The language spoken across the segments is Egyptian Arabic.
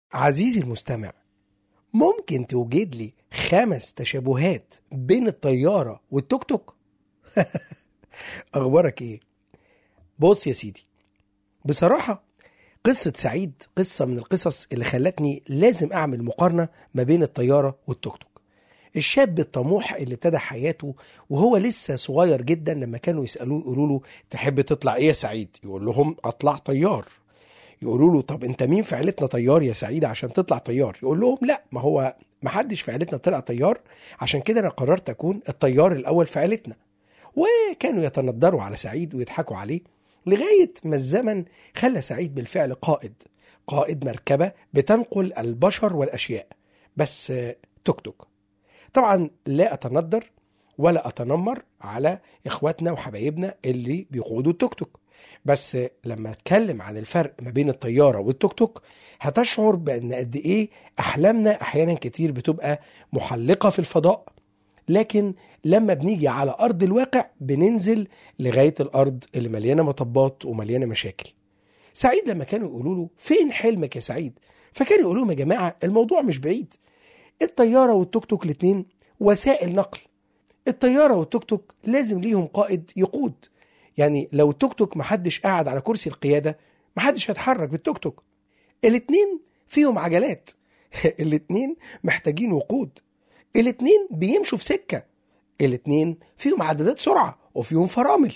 عزيزي المستمع ممكن توجد لي خمس تشابهات بين الطيارة والتوك توك؟ أخبارك إيه؟ بص يا سيدي بصراحة قصة سعيد قصة من القصص اللي خلتني لازم أعمل مقارنة ما بين الطيارة والتوك توك الشاب الطموح اللي ابتدى حياته وهو لسه صغير جدا لما كانوا يسألوه يقولوا له تحب تطلع إيه يا سعيد؟ يقول لهم أطلع طيار يقولوا له طب انت مين في عيلتنا طيار يا سعيد عشان تطلع طيار يقول لهم لا ما هو ما حدش في عيلتنا طلع طيار عشان كده انا قررت اكون الطيار الاول في عيلتنا وكانوا يتندروا على سعيد ويضحكوا عليه لغايه ما الزمن خلى سعيد بالفعل قائد قائد مركبه بتنقل البشر والاشياء بس آه، توك توك طبعا لا اتندر ولا اتنمر على اخواتنا وحبايبنا اللي بيقودوا التوك توك بس لما اتكلم عن الفرق ما بين الطياره والتوك توك هتشعر بان قد ايه احلامنا احيانا كتير بتبقى محلقه في الفضاء لكن لما بنيجي على ارض الواقع بننزل لغايه الارض اللي مليانه مطبات ومليانه مشاكل سعيد لما كانوا يقولوا له فين حلمك يا سعيد فكانوا يقولوا لهم يا جماعه الموضوع مش بعيد الطياره والتوك توك الاتنين وسائل نقل الطياره والتوك توك لازم ليهم قائد يقود يعني لو التوك توك محدش قاعد على كرسي القياده محدش هيتحرك بالتوك توك الاتنين فيهم عجلات الاتنين محتاجين وقود الاتنين بيمشوا في سكه الاتنين فيهم عدادات سرعه وفيهم فرامل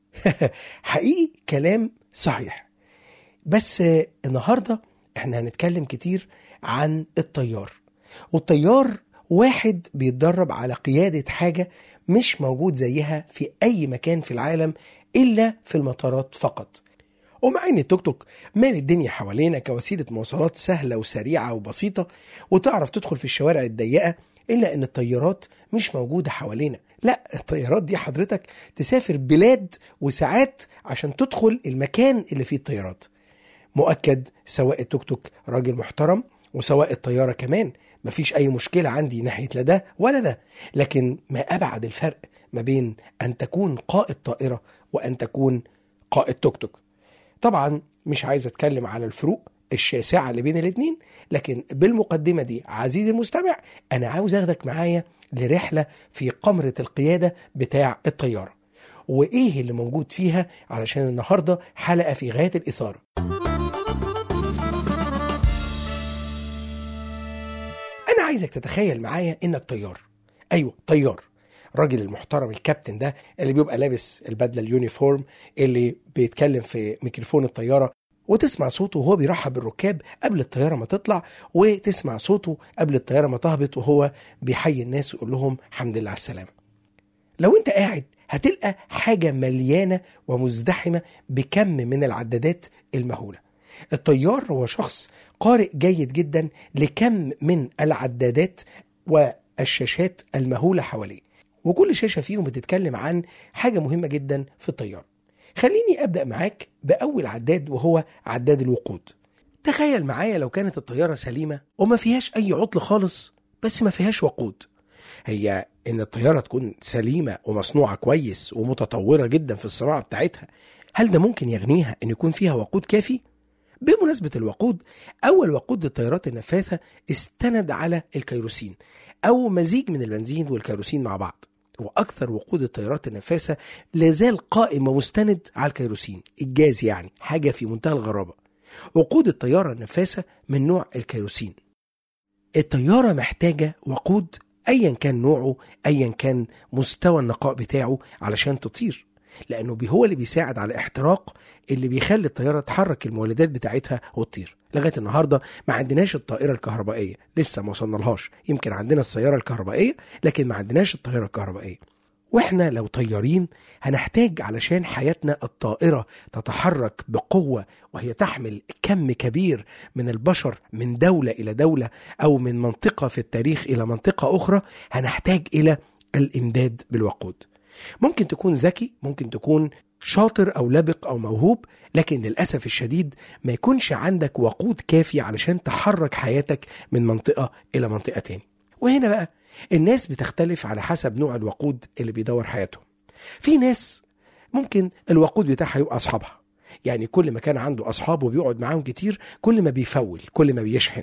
حقيقي كلام صحيح بس آه، النهارده احنا هنتكلم كتير عن الطيار والطيار واحد بيتدرب على قيادة حاجة مش موجود زيها في أي مكان في العالم إلا في المطارات فقط ومع ان التوك توك مال الدنيا حوالينا كوسيله مواصلات سهله وسريعه وبسيطه وتعرف تدخل في الشوارع الضيقه الا ان الطيارات مش موجوده حوالينا لا الطيارات دي حضرتك تسافر بلاد وساعات عشان تدخل المكان اللي فيه الطيارات مؤكد سواء التوك توك راجل محترم وسواء الطياره كمان مفيش اي مشكله عندي ناحيه لا ده ولا ده لكن ما ابعد الفرق ما بين ان تكون قائد طائره وان تكون قائد توك توك طبعا مش عايز اتكلم على الفروق الشاسعه اللي بين الاتنين لكن بالمقدمه دي عزيزي المستمع انا عاوز اخدك معايا لرحله في قمره القياده بتاع الطياره وايه اللي موجود فيها علشان النهارده حلقه في غايه الاثاره انا عايزك تتخيل معايا انك طيار ايوه طيار الراجل المحترم الكابتن ده اللي بيبقى لابس البدله اليونيفورم اللي بيتكلم في ميكروفون الطياره وتسمع صوته وهو بيرحب بالركاب قبل الطياره ما تطلع وتسمع صوته قبل الطياره ما تهبط وهو بيحيي الناس ويقول لهم الحمد لله على السلامه لو انت قاعد هتلقى حاجه مليانه ومزدحمه بكم من العدادات المهوله الطيار هو شخص قارئ جيد جدا لكم من العدادات والشاشات المهوله حواليه وكل شاشه فيهم بتتكلم عن حاجه مهمه جدا في الطياره خليني ابدا معاك باول عداد وهو عداد الوقود تخيل معايا لو كانت الطياره سليمه وما فيهاش اي عطل خالص بس ما فيهاش وقود هي ان الطياره تكون سليمه ومصنوعه كويس ومتطوره جدا في الصناعه بتاعتها هل ده ممكن يغنيها ان يكون فيها وقود كافي بمناسبة الوقود أول وقود للطيارات النفاثة استند على الكيروسين أو مزيج من البنزين والكيروسين مع بعض وأكثر وقود الطيارات النفاثة لازال قائم ومستند على الكيروسين الجاز يعني حاجة في منتهى الغرابة وقود الطيارة النفاثة من نوع الكيروسين الطيارة محتاجة وقود أيا كان نوعه أيا كان مستوى النقاء بتاعه علشان تطير لأنه هو اللي بيساعد على احتراق اللي بيخلي الطيارة تحرك المولدات بتاعتها وتطير لغاية النهاردة ما عندناش الطائرة الكهربائية لسه ما وصلنا لهاش يمكن عندنا السيارة الكهربائية لكن ما عندناش الطائرة الكهربائية واحنا لو طيارين هنحتاج علشان حياتنا الطائرة تتحرك بقوة وهي تحمل كم كبير من البشر من دولة إلى دولة أو من منطقة في التاريخ إلى منطقة أخرى هنحتاج إلى الإمداد بالوقود ممكن تكون ذكي ممكن تكون شاطر او لبق او موهوب لكن للاسف الشديد ما يكونش عندك وقود كافي علشان تحرك حياتك من منطقه الى منطقه تاني وهنا بقى الناس بتختلف على حسب نوع الوقود اللي بيدور حياتهم في ناس ممكن الوقود بتاعها يبقى اصحابها يعني كل ما كان عنده اصحاب وبيقعد معاهم كتير كل ما بيفول كل ما بيشحن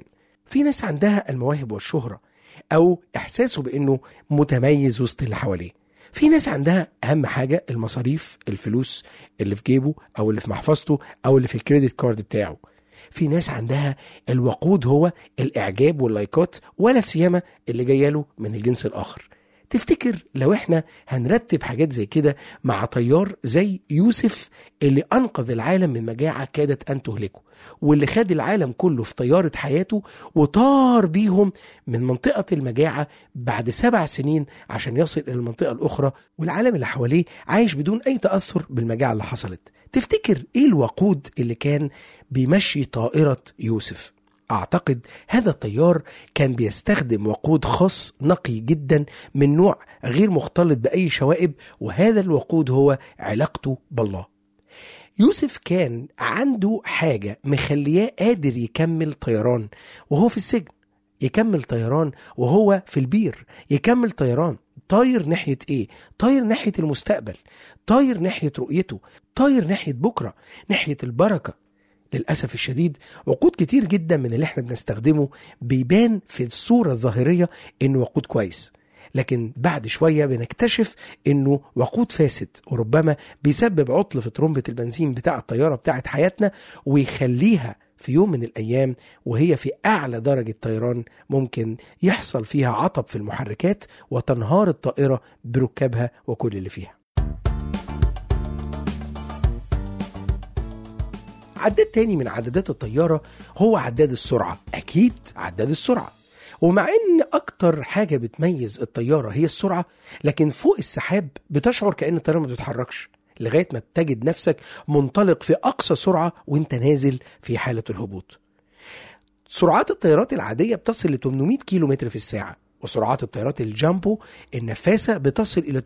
في ناس عندها المواهب والشهرة أو إحساسه بأنه متميز وسط اللي حواليه في ناس عندها أهم حاجة المصاريف الفلوس اللي في جيبه أو اللي في محفظته أو اللي في الكريدت كارد بتاعه في ناس عندها الوقود هو الإعجاب واللايكات ولا سيما اللي جايه له من الجنس الآخر تفتكر لو احنا هنرتب حاجات زي كده مع طيار زي يوسف اللي انقذ العالم من مجاعه كادت ان تهلكه واللي خد العالم كله في طياره حياته وطار بيهم من منطقه المجاعه بعد سبع سنين عشان يصل الى المنطقه الاخرى والعالم اللي حواليه عايش بدون اي تاثر بالمجاعه اللي حصلت تفتكر ايه الوقود اللي كان بيمشي طائره يوسف اعتقد هذا الطيار كان بيستخدم وقود خاص نقي جدا من نوع غير مختلط باي شوائب وهذا الوقود هو علاقته بالله يوسف كان عنده حاجه مخلياه قادر يكمل طيران وهو في السجن يكمل طيران وهو في البير يكمل طيران طاير ناحية ايه؟ طاير ناحية المستقبل طاير ناحية رؤيته طاير ناحية بكرة ناحية البركة للأسف الشديد وقود كتير جدا من اللي احنا بنستخدمه بيبان في الصورة الظاهرية انه وقود كويس لكن بعد شوية بنكتشف انه وقود فاسد وربما بيسبب عطل في ترمبة البنزين بتاع الطيارة بتاعت حياتنا ويخليها في يوم من الأيام وهي في أعلى درجة طيران ممكن يحصل فيها عطب في المحركات وتنهار الطائرة بركابها وكل اللي فيها عداد تاني من عدادات الطيارة هو عداد السرعة أكيد عداد السرعة ومع ان اكتر حاجة بتميز الطيارة هي السرعة لكن فوق السحاب بتشعر كأن الطيارة ما بتتحركش لغاية ما بتجد نفسك منطلق في أقصى سرعة وانت نازل في حالة الهبوط سرعات الطيارات العادية بتصل ل 800 كيلو متر في الساعة وسرعات الطيارات الجامبو النفاثة بتصل إلى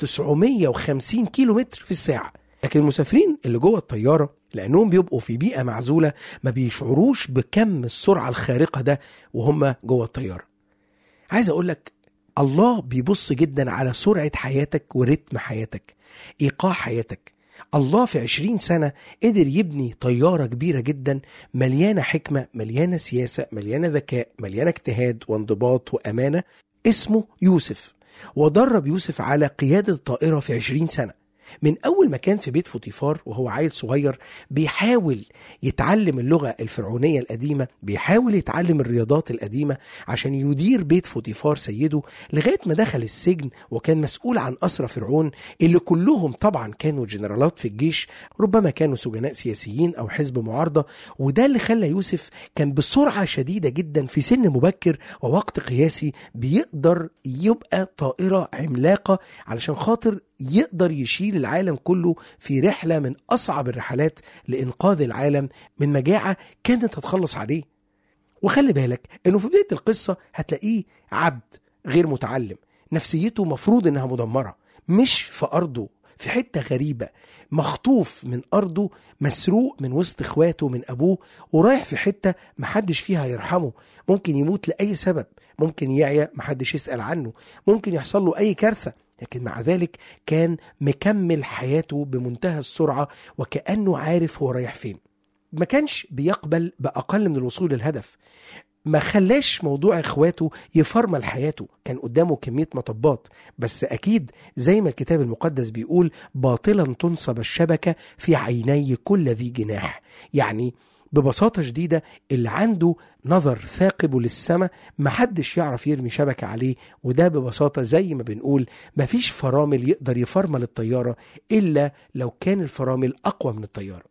950 كيلو متر في الساعة لكن المسافرين اللي جوه الطيارة لأنهم بيبقوا في بيئة معزولة ما بيشعروش بكم السرعة الخارقة ده وهم جوه الطيارة عايز أقول لك الله بيبص جدا على سرعة حياتك ورتم حياتك إيقاع حياتك الله في عشرين سنة قدر يبني طيارة كبيرة جدا مليانة حكمة مليانة سياسة مليانة ذكاء مليانة اجتهاد وانضباط وأمانة اسمه يوسف ودرب يوسف على قيادة الطائرة في عشرين سنة من أول ما كان في بيت فوتيفار وهو عيل صغير بيحاول يتعلم اللغة الفرعونية القديمة بيحاول يتعلم الرياضات القديمة عشان يدير بيت فوتيفار سيده لغاية ما دخل السجن وكان مسؤول عن أسرى فرعون اللي كلهم طبعا كانوا جنرالات في الجيش ربما كانوا سجناء سياسيين أو حزب معارضة وده اللي خلى يوسف كان بسرعة شديدة جدا في سن مبكر ووقت قياسي بيقدر يبقى طائرة عملاقة علشان خاطر يقدر يشيل العالم كله في رحله من اصعب الرحلات لانقاذ العالم من مجاعه كانت هتخلص عليه. وخلي بالك انه في بدايه القصه هتلاقيه عبد غير متعلم، نفسيته مفروض انها مدمره، مش في ارضه في حته غريبه مخطوف من ارضه مسروق من وسط اخواته من ابوه ورايح في حته محدش فيها يرحمه ممكن يموت لاي سبب ممكن يعيا محدش يسال عنه ممكن يحصل له اي كارثه لكن مع ذلك كان مكمل حياته بمنتهى السرعه وكانه عارف هو رايح فين ما كانش بيقبل باقل من الوصول للهدف ما خلاش موضوع اخواته يفرمل حياته كان قدامه كمية مطبات بس اكيد زي ما الكتاب المقدس بيقول باطلا تنصب الشبكة في عيني كل ذي جناح يعني ببساطة شديدة اللي عنده نظر ثاقب للسماء محدش يعرف يرمي شبكة عليه وده ببساطة زي ما بنقول مفيش فرامل يقدر يفرمل الطيارة إلا لو كان الفرامل أقوى من الطيارة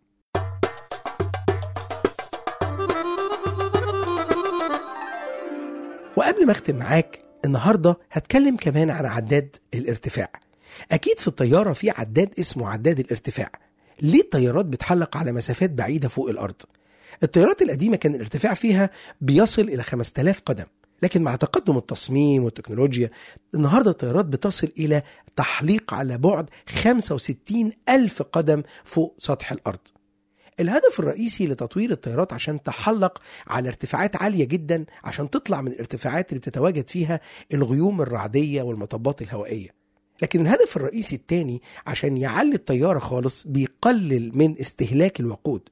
وقبل ما اختم معاك النهارده هتكلم كمان عن عداد الارتفاع اكيد في الطياره في عداد اسمه عداد الارتفاع ليه الطيارات بتحلق على مسافات بعيده فوق الارض الطيارات القديمه كان الارتفاع فيها بيصل الى 5000 قدم لكن مع تقدم التصميم والتكنولوجيا النهارده الطيارات بتصل الى تحليق على بعد 65 ألف قدم فوق سطح الأرض الهدف الرئيسي لتطوير الطيارات عشان تحلق على ارتفاعات عالية جدا عشان تطلع من الارتفاعات اللي بتتواجد فيها الغيوم الرعدية والمطبات الهوائية لكن الهدف الرئيسي الثاني عشان يعلي الطيارة خالص بيقلل من استهلاك الوقود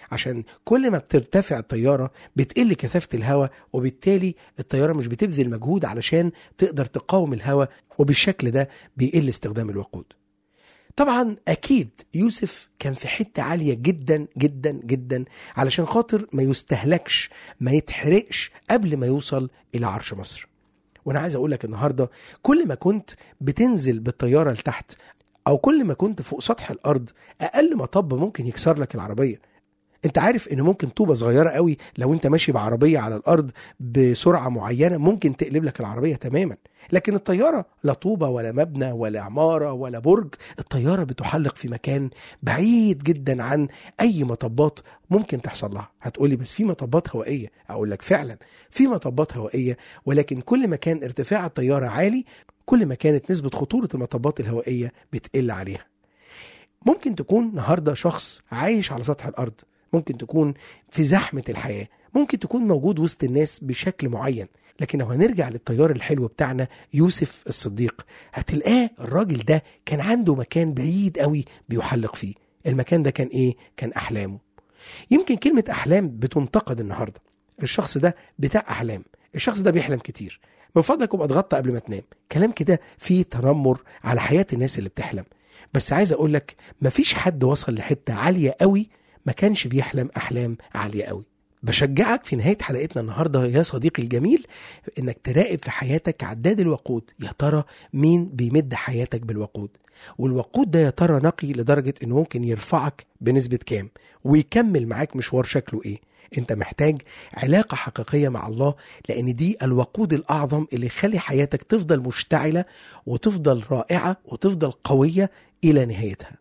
عشان كل ما بترتفع الطياره بتقل كثافه الهواء وبالتالي الطياره مش بتبذل مجهود علشان تقدر تقاوم الهواء وبالشكل ده بيقل استخدام الوقود طبعا اكيد يوسف كان في حته عاليه جدا جدا جدا علشان خاطر ما يستهلكش ما يتحرقش قبل ما يوصل الى عرش مصر وانا عايز اقول لك النهارده كل ما كنت بتنزل بالطياره لتحت او كل ما كنت فوق سطح الارض اقل مطب ممكن يكسر لك العربيه انت عارف ان ممكن طوبه صغيره قوي لو انت ماشي بعربيه على الارض بسرعه معينه ممكن تقلب لك العربيه تماما لكن الطياره لا طوبه ولا مبنى ولا عماره ولا برج الطياره بتحلق في مكان بعيد جدا عن اي مطبات ممكن تحصل لها هتقولي بس في مطبات هوائيه اقول لك فعلا في مطبات هوائيه ولكن كل ما كان ارتفاع الطياره عالي كل ما كانت نسبه خطوره المطبات الهوائيه بتقل عليها ممكن تكون النهارده شخص عايش على سطح الارض ممكن تكون في زحمه الحياه ممكن تكون موجود وسط الناس بشكل معين لكن لو هنرجع للطيار الحلو بتاعنا يوسف الصديق هتلقاه الراجل ده كان عنده مكان بعيد قوي بيحلق فيه المكان ده كان ايه كان احلامه يمكن كلمه احلام بتنتقد النهارده الشخص ده بتاع احلام الشخص ده بيحلم كتير من فضلك ابقى اتغطى قبل ما تنام كلام كده فيه تنمر على حياه الناس اللي بتحلم بس عايز اقول لك مفيش حد وصل لحته عاليه قوي ما كانش بيحلم احلام عاليه قوي بشجعك في نهايه حلقتنا النهارده يا صديقي الجميل انك تراقب في حياتك عداد الوقود يا ترى مين بيمد حياتك بالوقود والوقود ده يا ترى نقي لدرجه انه ممكن يرفعك بنسبه كام ويكمل معاك مشوار شكله ايه انت محتاج علاقه حقيقيه مع الله لان دي الوقود الاعظم اللي يخلي حياتك تفضل مشتعله وتفضل رائعه وتفضل قويه الى نهايتها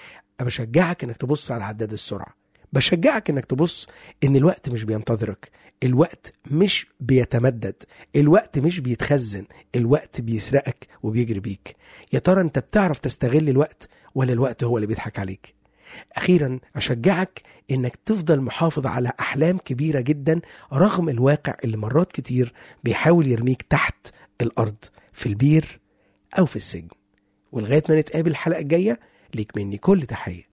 بشجعك انك تبص على عداد السرعه بشجعك انك تبص ان الوقت مش بينتظرك الوقت مش بيتمدد الوقت مش بيتخزن الوقت بيسرقك وبيجري بيك يا ترى انت بتعرف تستغل الوقت ولا الوقت هو اللي بيضحك عليك اخيرا اشجعك انك تفضل محافظ على احلام كبيره جدا رغم الواقع اللي مرات كتير بيحاول يرميك تحت الارض في البير او في السجن ولغايه ما نتقابل الحلقه الجايه ليك مني كل تحيه